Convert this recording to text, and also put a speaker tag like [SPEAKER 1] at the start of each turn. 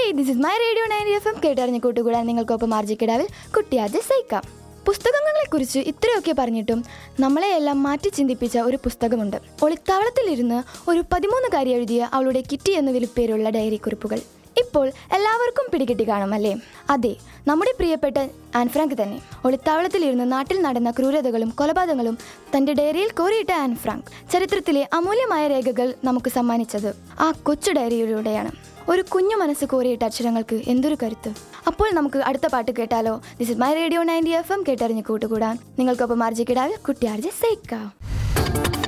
[SPEAKER 1] this is my radio nine F M കേട്ടറിഞ്ഞ കൂട്ടുകൂടാൻ നിങ്ങൾക്കൊപ്പം ആർജിക്കിടാവിൽ കുട്ടിയാജ് സൈക്കാം പുസ്തകങ്ങളെക്കുറിച്ച് ഇത്രയൊക്കെ പറഞ്ഞിട്ടും നമ്മളെയെല്ലാം മാറ്റി ചിന്തിപ്പിച്ച ഒരു പുസ്തകമുണ്ട് ഒളിത്താവളത്തിലിരുന്ന് ഒരു പതിമൂന്നുകാരി എഴുതിയ അവളുടെ കിറ്റി എന്ന വിളിപ്പേരുള്ള ഡയറി കുറിപ്പുകൾ ഇപ്പോൾ എല്ലാവർക്കും പിടികിട്ടി കാണും അല്ലേ അതെ നമ്മുടെ പ്രിയപ്പെട്ട ആൻഫ്രാങ്ക് തന്നെ ഒളിത്താവളത്തിലിരുന്ന് നാട്ടിൽ നടന്ന ക്രൂരതകളും കൊലപാതകങ്ങളും തന്റെ ഡയറിയിൽ കോറിയിട്ട ആൻഫ്രാങ്ക് ചരിത്രത്തിലെ അമൂല്യമായ രേഖകൾ നമുക്ക് സമ്മാനിച്ചത് ആ കൊച്ചു ഡയറിയിലൂടെയാണ് ഒരു കുഞ്ഞു മനസ്സ് കോറിയിട്ട അക്ഷരങ്ങൾക്ക് എന്തൊരു കരുത്ത് അപ്പോൾ നമുക്ക് അടുത്ത പാട്ട് കേട്ടാലോ this is my radio ninety F M കേട്ടറിഞ്ഞ് കൂട്ടുകൂടാൻ നിങ്ങൾക്കൊപ്പം ആർജിക്കിടാവിൽ കുട്ടിയാർജി സൈക്കാം